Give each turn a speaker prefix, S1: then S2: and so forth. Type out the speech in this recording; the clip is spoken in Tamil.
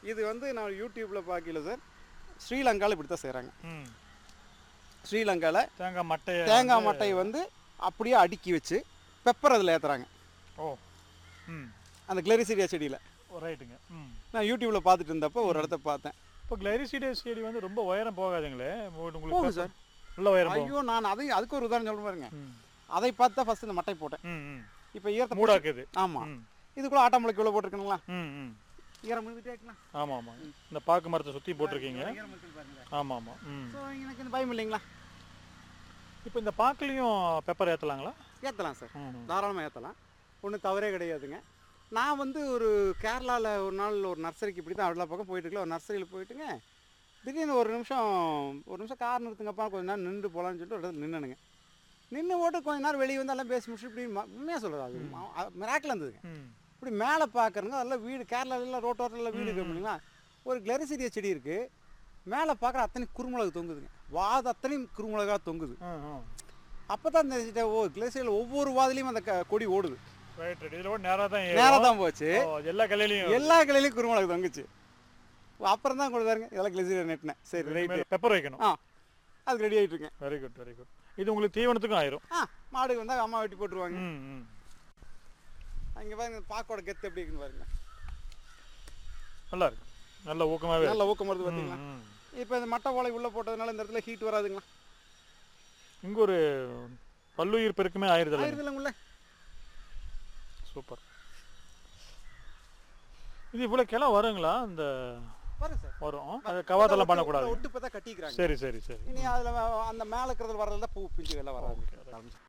S1: இது வந்து நான் யூடியூப்பில் பார்க்கல சார் ஸ்ரீலங்காவில் இப்படி தான் செய்கிறாங்க
S2: ம்
S1: ஸ்ரீலங்காவில்
S2: தேங்காய் மட்டையை
S1: தேங்காய் மட்டையை வந்து அப்படியே அடுக்கி வச்சு பெப்பர் அதில் ஏற்றுறாங்க
S2: ஓ ம்
S1: அந்த கிளரிசீரியா செடியில்
S2: ஓ, ரைட்டுங்க ம்
S1: நான் யூடியூப்பில் பார்த்துட்டு இருந்தப்போ ஒரு இடத்த பார்த்தேன்
S2: இப்போ கிளைரிசிடஸ் செடி வந்து ரொம்ப உயரம் போகாதுங்களே உங்களுக்கு
S1: போகும் சார்
S2: நல்ல உயரம் போகும்
S1: ஐயோ நான் அதை அதுக்கு ஒரு உதாரணம் சொல்ல பாருங்க
S2: ம்
S1: அதை பார்த்து தான் ஃபஸ்ட்டு இந்த மட்டை போட்டேன்
S2: ம் ம்
S1: இப்போ ஈரத்தை
S2: மூடாக்குது
S1: ஆமாம்
S2: ம்
S1: இதுக்குள்ள ஆட்டாம்பளைக்கு இவ்வளோ போட்டிருக்கணுங்களா
S2: ம் ம்
S1: ஈரம் விழுந்துட்டே இருக்கலாம்
S2: ஆமாம் ஆமாம் இந்த பாக்கு மரத்தை சுற்றி போட்டிருக்கீங்க
S1: ஈரம் இருக்குது பாருங்க
S2: ஆமாம் ஆமாம் ம்
S1: ஸோ எனக்கு இந்த பயம் இல்லைங்களா
S2: இப்போ இந்த பாக்குலேயும் பெப்பர் ஏற்றலாங்களா
S1: ஏற்றலாம் சார்
S2: ம்
S1: தாராளமாக ஏற்றலாம் ஒன்றும் தவறே கிடையாதுங்க நான் வந்து ஒரு கேரளாவில் ஒரு நாள் ஒரு நர்சரிக்கு இப்படி தான் அவ்வளோ பக்கம் போயிட்டு இருக்கல ஒரு நர்சரியில் போயிட்டுங்க திடீர்னு ஒரு நிமிஷம் ஒரு நிமிஷம் கார் நிறுத்துங்கப்பா கொஞ்ச நேரம் நின்று போகலான்னு சொல்லிட்டு ஒரு இடத்துல நின்னுனுங்க நின்று போட்டு கொஞ்ச நேரம் வெளியே வந்து எல்லாம் பேசி முடிச்சு இப்படி ம- உண்மையாக சொல்கிறது அது மிராக்கில் இருந்ததுங்க
S2: ம்
S1: இப்படி மேலே பார்க்குறங்க அதெல்லாம் வீடு கேரளாவில் ரோட்டோரத்தில் வீடு இருக்கு இல்லைங்களா ஒரு கிளரிசிரியா செடி இருக்குது மேலே பார்க்குற அத்தனை குறுமிளகு தொங்குதுங்க வாது அத்தனையும் குறுமிளகா தொங்குது
S2: ம் ம்
S1: அப்போ தான் தெரிஞ்சுட்டேன் ஓ கிளரிசியில் ஒவ்வொரு வாதிலையும் அந்த க- கொடி ஓடுது
S2: ரைட் ரைட் இதில் கூட நேராக தான்
S1: நேராக
S2: ஏறும்.
S1: தான் போச்சு
S2: ஓ, எல்லா கலையிலையும்
S1: எல்லா கிளையிலையும் குருமிளகு தொங்குச்சு அப்புறம் தான் கொடுத்தாருங்க இதெல்லாம் கிளரிசியில் நெட்டினேன் சரி ரைட்டு
S2: பெப்பர் வைக்கணும்
S1: ஆ அதுக்கு ரெடி ஆகிட்டு இருக்கேன்
S2: வெரி குட் வெரி குட் இது உங்களுக்கு தீவனத்துக்கும் ஆயிரும்
S1: ஆ மாடு வந்தால் அம்மா வெட்டி போட்டுருவாங்க
S2: ம் ம்
S1: அங்கே பாருங்க இந்த பாக்கோட கெத்து எப்படி இருக்குன்னு பாருங்க
S2: நல்லா இருக்கு நல்ல ஊக்கமாகவே
S1: நல்ல ஊக்கம் வருது பார்த்தீங்களா
S2: ம்
S1: இப்போ இந்த மட்டை ஓலை உள்ளே போட்டதுனால இந்த இடத்துல ஹீட் வராதுங்களா
S2: இங்கே ஒரு பல்லுயிர் பெருக்குமே ஆயிருதுல்ல
S1: ஆயிருது இல்லைங்கள
S2: சூப்பர் இது இவ்வளோ கிளை வருங்களா இந்த
S1: பாருங்க சார்
S2: வரும் அது கவாத்தெல்லாம் பண்ணக்கூடாது
S1: ஒட்டு இப்போ தான் கட்டிக்கிறாங்க
S2: சரி சரி சரி
S1: இனி அதில் அந்த மேலே இருக்கிறது வர்றதுல பூ பிஞ்சு எல்லாம் வராது